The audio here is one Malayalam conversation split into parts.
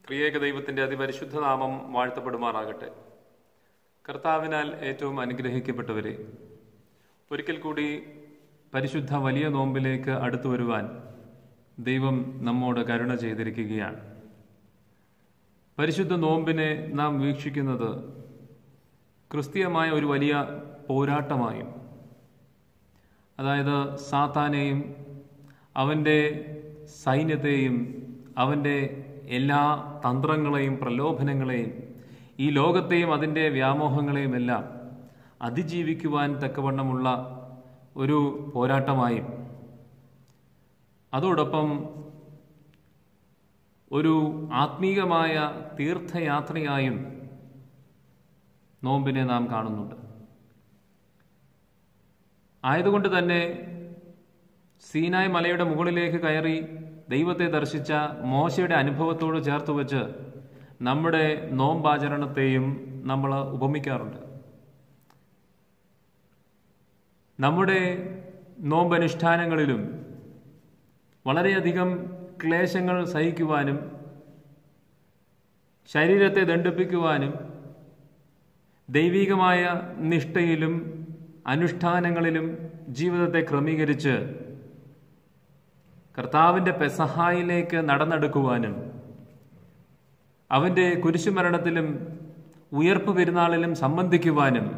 ത്രിയേക ദൈവത്തിന്റെ അതിപരിശുദ്ധ നാമം വാഴ്ത്തപ്പെടുമാറാകട്ടെ കർത്താവിനാൽ ഏറ്റവും അനുഗ്രഹിക്കപ്പെട്ടവരെ ഒരിക്കൽ കൂടി പരിശുദ്ധ വലിയ നോമ്പിലേക്ക് അടുത്തു വരുവാൻ ദൈവം നമ്മോട് കരുണ ചെയ്തിരിക്കുകയാണ് പരിശുദ്ധ നോമ്പിനെ നാം വീക്ഷിക്കുന്നത് ക്രിസ്തീയമായ ഒരു വലിയ പോരാട്ടമായും അതായത് സാത്താനെയും അവൻ്റെ സൈന്യത്തെയും അവൻ്റെ എല്ലാ തന്ത്രങ്ങളെയും പ്രലോഭനങ്ങളെയും ഈ ലോകത്തെയും അതിൻ്റെ വ്യാമോഹങ്ങളെയും എല്ലാം അതിജീവിക്കുവാൻ തക്കവണ്ണമുള്ള ഒരു പോരാട്ടമായും അതോടൊപ്പം ഒരു ആത്മീകമായ തീർത്ഥയാത്രയായും നോമ്പിനെ നാം കാണുന്നുണ്ട് ആയതുകൊണ്ട് തന്നെ സീനായ് മലയുടെ മുകളിലേക്ക് കയറി ദൈവത്തെ ദർശിച്ച മോശയുടെ അനുഭവത്തോട് ചേർത്ത് വെച്ച് നമ്മുടെ നോമ്പാചരണത്തെയും നമ്മൾ ഉപമിക്കാറുണ്ട് നമ്മുടെ നോമ്പനുഷ്ഠാനങ്ങളിലും വളരെയധികം ക്ലേശങ്ങൾ സഹിക്കുവാനും ശരീരത്തെ ദണ്ഡിപ്പിക്കുവാനും ദൈവികമായ നിഷ്ഠയിലും അനുഷ്ഠാനങ്ങളിലും ജീവിതത്തെ ക്രമീകരിച്ച് കർത്താവിൻ്റെ പെസഹായിലേക്ക് നടന്നെടുക്കുവാനും അവൻ്റെ കുരിശുമരണത്തിലും ഉയർപ്പ് പെരുന്നാളിലും സംബന്ധിക്കുവാനും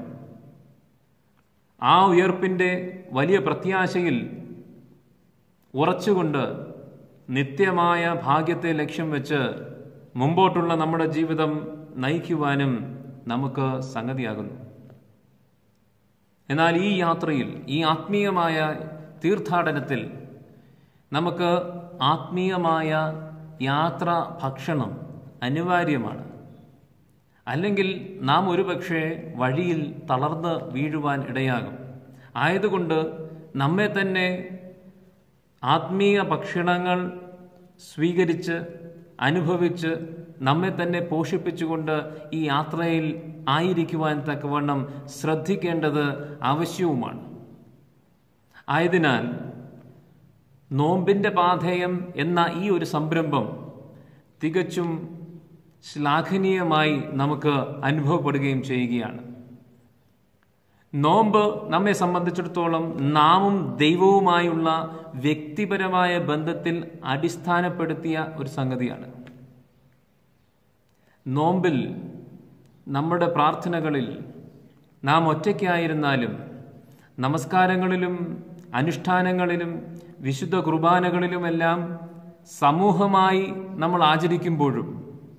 ആ ഉയർപ്പിൻ്റെ വലിയ പ്രത്യാശയിൽ ഉറച്ചുകൊണ്ട് നിത്യമായ ഭാഗ്യത്തെ ലക്ഷ്യം വെച്ച് മുമ്പോട്ടുള്ള നമ്മുടെ ജീവിതം നയിക്കുവാനും നമുക്ക് സംഗതിയാകുന്നു എന്നാൽ ഈ യാത്രയിൽ ഈ ആത്മീയമായ തീർത്ഥാടനത്തിൽ നമുക്ക് ആത്മീയമായ യാത്ര ഭക്ഷണം അനിവാര്യമാണ് അല്ലെങ്കിൽ നാം ഒരുപക്ഷെ വഴിയിൽ തളർന്ന് വീഴുവാൻ ഇടയാകും ആയതുകൊണ്ട് നമ്മെ തന്നെ ആത്മീയ ഭക്ഷണങ്ങൾ സ്വീകരിച്ച് അനുഭവിച്ച് നമ്മെ തന്നെ പോഷിപ്പിച്ചുകൊണ്ട് ഈ യാത്രയിൽ ആയിരിക്കുവാൻ തക്കവണ്ണം ശ്രദ്ധിക്കേണ്ടത് ആവശ്യവുമാണ് ആയതിനാൽ നോമ്പിൻ്റെ പാധേയം എന്ന ഈ ഒരു സംരംഭം തികച്ചും ശ്ലാഘനീയമായി നമുക്ക് അനുഭവപ്പെടുകയും ചെയ്യുകയാണ് നോമ്പ് നമ്മെ സംബന്ധിച്ചിടത്തോളം നാമും ദൈവവുമായുള്ള വ്യക്തിപരമായ ബന്ധത്തിൽ അടിസ്ഥാനപ്പെടുത്തിയ ഒരു സംഗതിയാണ് നോമ്പിൽ നമ്മുടെ പ്രാർത്ഥനകളിൽ നാം ഒറ്റയ്ക്കായിരുന്നാലും നമസ്കാരങ്ങളിലും അനുഷ്ഠാനങ്ങളിലും വിശുദ്ധ കുർബാനകളിലുമെല്ലാം സമൂഹമായി നമ്മൾ ആചരിക്കുമ്പോഴും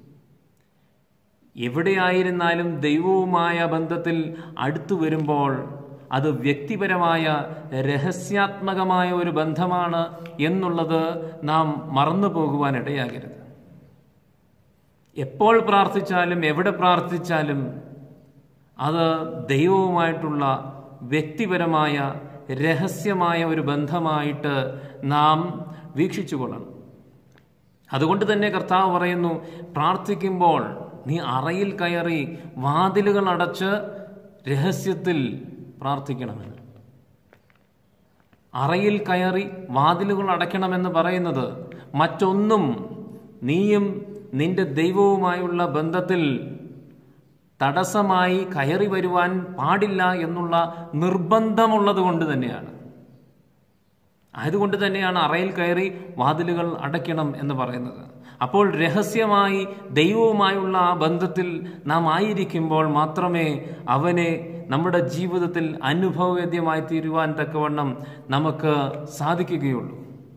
എവിടെയായിരുന്നാലും ദൈവവുമായ ബന്ധത്തിൽ അടുത്തു വരുമ്പോൾ അത് വ്യക്തിപരമായ രഹസ്യാത്മകമായ ഒരു ബന്ധമാണ് എന്നുള്ളത് നാം മറന്നു പോകുവാൻ ഇടയാകരുത് എപ്പോൾ പ്രാർത്ഥിച്ചാലും എവിടെ പ്രാർത്ഥിച്ചാലും അത് ദൈവവുമായിട്ടുള്ള വ്യക്തിപരമായ രഹസ്യമായ ഒരു ബന്ധമായിട്ട് നാം വീക്ഷിച്ചു കൊള്ളണം അതുകൊണ്ട് തന്നെ കർത്താവ് പറയുന്നു പ്രാർത്ഥിക്കുമ്പോൾ നീ അറയിൽ കയറി വാതിലുകൾ അടച്ച് രഹസ്യത്തിൽ പ്രാർത്ഥിക്കണമെന്ന് അറയിൽ കയറി വാതിലുകൾ അടയ്ക്കണമെന്ന് പറയുന്നത് മറ്റൊന്നും നീയും നിന്റെ ദൈവവുമായുള്ള ബന്ധത്തിൽ തടസ്സമായി കയറി വരുവാൻ പാടില്ല എന്നുള്ള നിർബന്ധമുള്ളത് കൊണ്ട് തന്നെയാണ് ആയതുകൊണ്ട് തന്നെയാണ് അറയിൽ കയറി വാതിലുകൾ അടയ്ക്കണം എന്ന് പറയുന്നത് അപ്പോൾ രഹസ്യമായി ദൈവവുമായുള്ള ആ ബന്ധത്തിൽ നാം ആയിരിക്കുമ്പോൾ മാത്രമേ അവനെ നമ്മുടെ ജീവിതത്തിൽ അനുഭവവേദ്യമായി തീരുവാൻ തക്കവണ്ണം നമുക്ക് സാധിക്കുകയുള്ളൂ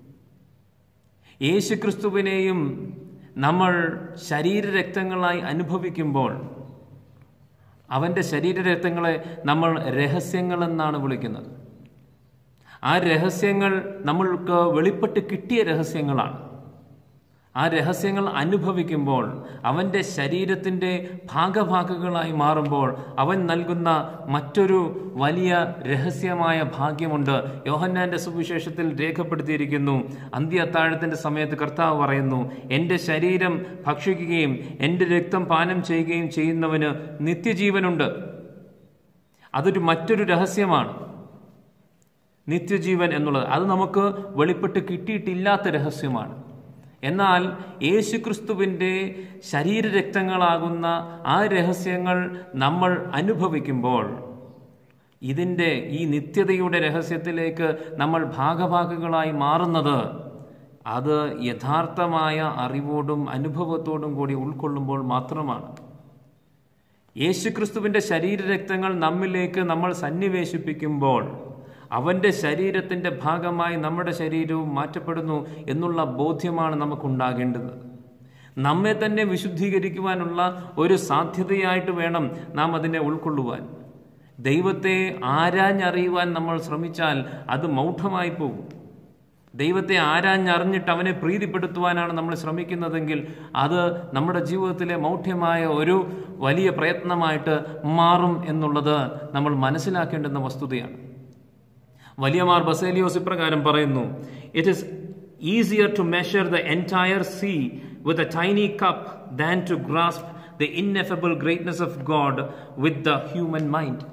യേശുക്രിസ്തുവിനെയും നമ്മൾ ശരീരരക്തങ്ങളായി അനുഭവിക്കുമ്പോൾ അവൻ്റെ ശരീരരക്തങ്ങളെ നമ്മൾ രഹസ്യങ്ങളെന്നാണ് വിളിക്കുന്നത് ആ രഹസ്യങ്ങൾ നമ്മൾക്ക് വെളിപ്പെട്ട് കിട്ടിയ രഹസ്യങ്ങളാണ് ആ രഹസ്യങ്ങൾ അനുഭവിക്കുമ്പോൾ അവൻ്റെ ശരീരത്തിൻ്റെ ഭാഗഭാഗങ്ങളായി മാറുമ്പോൾ അവൻ നൽകുന്ന മറ്റൊരു വലിയ രഹസ്യമായ ഭാഗ്യമുണ്ട് യോഹന്നാന്റെ സുവിശേഷത്തിൽ രേഖപ്പെടുത്തിയിരിക്കുന്നു അന്ത്യ അത്താഴത്തിൻ്റെ സമയത്ത് കർത്താവ് പറയുന്നു എൻ്റെ ശരീരം ഭക്ഷിക്കുകയും എൻ്റെ രക്തം പാനം ചെയ്യുകയും ചെയ്യുന്നവന് നിത്യജീവനുണ്ട് അതൊരു മറ്റൊരു രഹസ്യമാണ് നിത്യജീവൻ എന്നുള്ളത് അത് നമുക്ക് വെളിപ്പെട്ട് കിട്ടിയിട്ടില്ലാത്ത രഹസ്യമാണ് എന്നാൽ യേശുക്രിസ്തുവിൻ്റെ ശരീരരക്തങ്ങളാകുന്ന ആ രഹസ്യങ്ങൾ നമ്മൾ അനുഭവിക്കുമ്പോൾ ഇതിൻ്റെ ഈ നിത്യതയുടെ രഹസ്യത്തിലേക്ക് നമ്മൾ ഭാഗഭാഗങ്ങളായി മാറുന്നത് അത് യഥാർത്ഥമായ അറിവോടും അനുഭവത്തോടും കൂടി ഉൾക്കൊള്ളുമ്പോൾ മാത്രമാണ് യേശുക്രിസ്തുവിൻ്റെ ശരീരരക്തങ്ങൾ നമ്മിലേക്ക് നമ്മൾ സന്നിവേശിപ്പിക്കുമ്പോൾ അവൻ്റെ ശരീരത്തിൻ്റെ ഭാഗമായി നമ്മുടെ ശരീരവും മാറ്റപ്പെടുന്നു എന്നുള്ള ബോധ്യമാണ് നമുക്കുണ്ടാകേണ്ടത് നമ്മെ തന്നെ വിശുദ്ധീകരിക്കുവാനുള്ള ഒരു സാധ്യതയായിട്ട് വേണം നാം അതിനെ ഉൾക്കൊള്ളുവാൻ ദൈവത്തെ ആരാഞ്ഞറിയുവാൻ നമ്മൾ ശ്രമിച്ചാൽ അത് മൗഢമായി പോകും ദൈവത്തെ ആരാഞ്ഞറിഞ്ഞിട്ട് അവനെ പ്രീതിപ്പെടുത്തുവാനാണ് നമ്മൾ ശ്രമിക്കുന്നതെങ്കിൽ അത് നമ്മുടെ ജീവിതത്തിലെ മൗഢ്യമായ ഒരു വലിയ പ്രയത്നമായിട്ട് മാറും എന്നുള്ളത് നമ്മൾ മനസ്സിലാക്കേണ്ടുന്ന വസ്തുതയാണ് വലിയമാർ ബസേലിയോസ് ഇപ്രകാരം പറയുന്നു it is easier to measure the entire sea with a tiny cup than to grasp the ineffable greatness of God with the human mind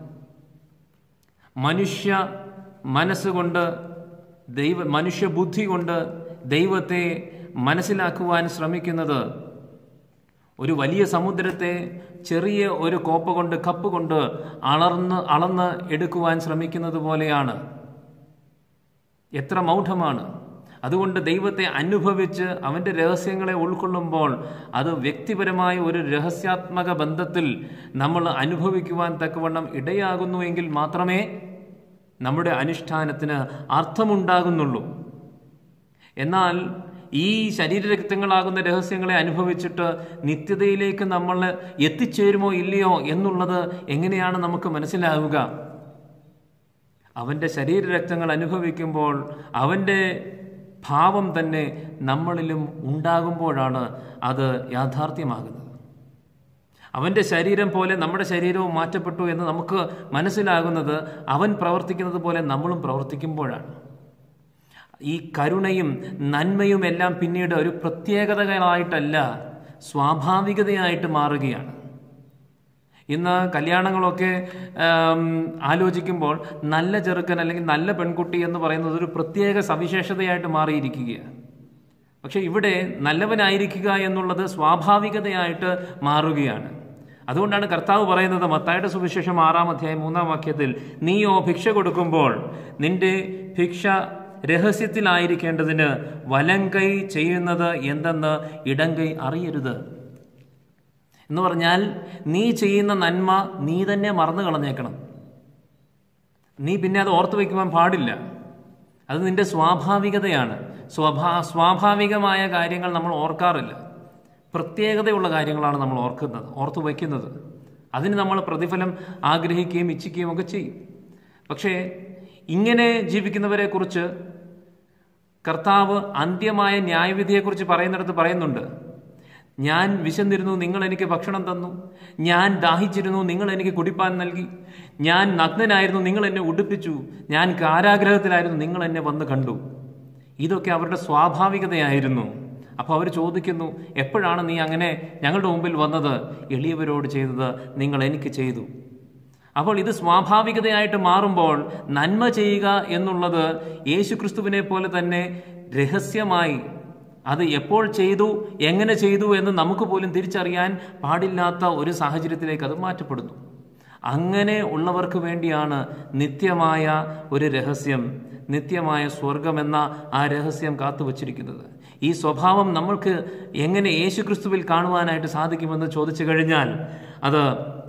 മനുഷ്യ മനസ്സുകൊണ്ട് ദൈവ മനുഷ്യബുദ്ധി കൊണ്ട് ദൈവത്തെ മനസ്സിലാക്കുവാൻ ശ്രമിക്കുന്നത് ഒരു വലിയ സമുദ്രത്തെ ചെറിയ ഒരു കോപ്പ കൊണ്ട് കപ്പ് കൊണ്ട് അളർന്ന് അളന്ന് എടുക്കുവാൻ ശ്രമിക്കുന്നത് പോലെയാണ് എത്ര മൗഢമാണ് അതുകൊണ്ട് ദൈവത്തെ അനുഭവിച്ച് അവൻ്റെ രഹസ്യങ്ങളെ ഉൾക്കൊള്ളുമ്പോൾ അത് വ്യക്തിപരമായ ഒരു രഹസ്യാത്മക ബന്ധത്തിൽ നമ്മൾ അനുഭവിക്കുവാൻ തക്കവണ്ണം ഇടയാകുന്നു എങ്കിൽ മാത്രമേ നമ്മുടെ അനുഷ്ഠാനത്തിന് അർത്ഥമുണ്ടാകുന്നുള്ളൂ എന്നാൽ ഈ ശരീരരക്തങ്ങളാകുന്ന രഹസ്യങ്ങളെ അനുഭവിച്ചിട്ട് നിത്യതയിലേക്ക് നമ്മൾ എത്തിച്ചേരുമോ ഇല്ലയോ എന്നുള്ളത് എങ്ങനെയാണ് നമുക്ക് മനസ്സിലാവുക അവൻ്റെ ശരീരരക്തങ്ങൾ അനുഭവിക്കുമ്പോൾ അവൻ്റെ ഭാവം തന്നെ നമ്മളിലും ഉണ്ടാകുമ്പോഴാണ് അത് യാഥാർത്ഥ്യമാകുന്നത് അവൻ്റെ ശരീരം പോലെ നമ്മുടെ ശരീരവും മാറ്റപ്പെട്ടു എന്ന് നമുക്ക് മനസ്സിലാകുന്നത് അവൻ പ്രവർത്തിക്കുന്നത് പോലെ നമ്മളും പ്രവർത്തിക്കുമ്പോഴാണ് ഈ കരുണയും നന്മയും എല്ലാം പിന്നീട് ഒരു പ്രത്യേകതകളായിട്ടല്ല സ്വാഭാവികതയായിട്ട് മാറുകയാണ് ഇന്ന് കല്യാണങ്ങളൊക്കെ ആലോചിക്കുമ്പോൾ നല്ല ചെറുക്കൻ അല്ലെങ്കിൽ നല്ല പെൺകുട്ടി എന്ന് പറയുന്നത് ഒരു പ്രത്യേക സവിശേഷതയായിട്ട് മാറിയിരിക്കുകയാണ് പക്ഷെ ഇവിടെ നല്ലവനായിരിക്കുക എന്നുള്ളത് സ്വാഭാവികതയായിട്ട് മാറുകയാണ് അതുകൊണ്ടാണ് കർത്താവ് പറയുന്നത് മത്തായുടെ സുവിശേഷം ആറാം അധ്യായം മൂന്നാം വാക്യത്തിൽ നീയോ ഭിക്ഷ കൊടുക്കുമ്പോൾ നിന്റെ ഭിക്ഷ രഹസ്യത്തിലായിരിക്കേണ്ടതിന് വലങ്കൈ ചെയ്യുന്നത് എന്തെന്ന് ഇടങ്കൈ അറിയരുത് എന്ന് പറഞ്ഞാൽ നീ ചെയ്യുന്ന നന്മ നീ തന്നെ മറന്നു കളഞ്ഞേക്കണം നീ പിന്നെ അത് ഓർത്തു വയ്ക്കുവാൻ പാടില്ല അത് നിന്റെ സ്വാഭാവികതയാണ് സ്വാഭാ സ്വാഭാവികമായ കാര്യങ്ങൾ നമ്മൾ ഓർക്കാറില്ല പ്രത്യേകതയുള്ള കാര്യങ്ങളാണ് നമ്മൾ ഓർക്കുന്നത് ഓർത്തു വയ്ക്കുന്നത് അതിന് നമ്മൾ പ്രതിഫലം ആഗ്രഹിക്കുകയും ഇച്ഛിക്കുകയും ഒക്കെ ചെയ്യും പക്ഷേ ഇങ്ങനെ ജീവിക്കുന്നവരെ കുറിച്ച് കർത്താവ് അന്ത്യമായ ന്യായവിധിയെക്കുറിച്ച് പറയുന്നിടത്ത് പറയുന്നുണ്ട് ഞാൻ വിശന്നിരുന്നു നിങ്ങൾ എനിക്ക് ഭക്ഷണം തന്നു ഞാൻ ദാഹിച്ചിരുന്നു നിങ്ങൾ എനിക്ക് കുടിപ്പാൻ നൽകി ഞാൻ നഗ്നനായിരുന്നു നിങ്ങൾ എന്നെ ഉടുപ്പിച്ചു ഞാൻ കാരാഗ്രഹത്തിലായിരുന്നു നിങ്ങൾ എന്നെ വന്ന് കണ്ടു ഇതൊക്കെ അവരുടെ സ്വാഭാവികതയായിരുന്നു അപ്പോൾ അവർ ചോദിക്കുന്നു എപ്പോഴാണ് നീ അങ്ങനെ ഞങ്ങളുടെ മുമ്പിൽ വന്നത് എളിയവരോട് ചെയ്തത് നിങ്ങൾ എനിക്ക് ചെയ്തു അപ്പോൾ ഇത് സ്വാഭാവികതയായിട്ട് മാറുമ്പോൾ നന്മ ചെയ്യുക എന്നുള്ളത് യേശുക്രിസ്തുവിനെ പോലെ തന്നെ രഹസ്യമായി അത് എപ്പോൾ ചെയ്തു എങ്ങനെ ചെയ്തു എന്ന് നമുക്ക് പോലും തിരിച്ചറിയാൻ പാടില്ലാത്ത ഒരു സാഹചര്യത്തിലേക്ക് അത് മാറ്റപ്പെടുന്നു അങ്ങനെ ഉള്ളവർക്ക് വേണ്ടിയാണ് നിത്യമായ ഒരു രഹസ്യം നിത്യമായ സ്വർഗമെന്ന ആ രഹസ്യം കാത്തുവച്ചിരിക്കുന്നത് ഈ സ്വഭാവം നമ്മൾക്ക് എങ്ങനെ യേശുക്രിസ്തുവിൽ കാണുവാനായിട്ട് സാധിക്കുമെന്ന് ചോദിച്ചു കഴിഞ്ഞാൽ അത്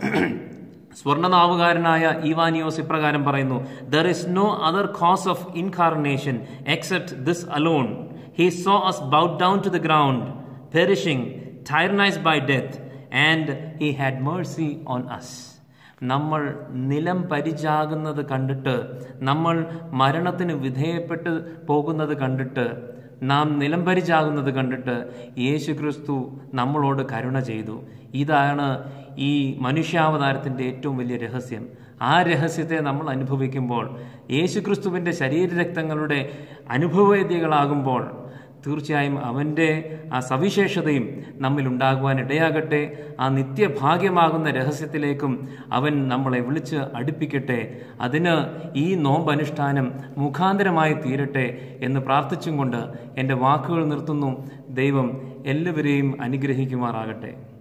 സ്വർണനാവുകാരനായ ഇവാനിയോസ് ഇപ്രകാരം പറയുന്നു there is no other cause of incarnation except this alone he saw us brought down to the ground perishing tyrannies by death and he had mercy on us നമ്മൾ നിലം പരിചാകുന്നത് കണ്ടിട്ട് നമ്മൾ മരണത്തിന് വിധേയപ്പെട്ട് പോകുന്നത് കണ്ടിട്ട് നാം നിലം പരിചാകുന്നത് കണ്ടിട്ട് യേശു ക്രിസ്തു നമ്മളോട് കരുണ ചെയ്തു ഇതാണ് ഈ മനുഷ്യാവതാരത്തിൻ്റെ ഏറ്റവും വലിയ രഹസ്യം ആ രഹസ്യത്തെ നമ്മൾ അനുഭവിക്കുമ്പോൾ യേശുക്രിസ്തുവിൻ്റെ ശരീരരക്തങ്ങളുടെ അനുഭവവേദ്യകളാകുമ്പോൾ തീർച്ചയായും അവൻ്റെ ആ സവിശേഷതയും നമ്മിൽ ഉണ്ടാകുവാൻ ഇടയാകട്ടെ ആ നിത്യഭാഗ്യമാകുന്ന രഹസ്യത്തിലേക്കും അവൻ നമ്മളെ വിളിച്ച് അടുപ്പിക്കട്ടെ അതിന് ഈ നോമ്പനുഷ്ഠാനം മുഖാന്തരമായി തീരട്ടെ എന്ന് പ്രാർത്ഥിച്ചും കൊണ്ട് എൻ്റെ വാക്കുകൾ നിർത്തുന്നു ദൈവം എല്ലാവരെയും അനുഗ്രഹിക്കുമാറാകട്ടെ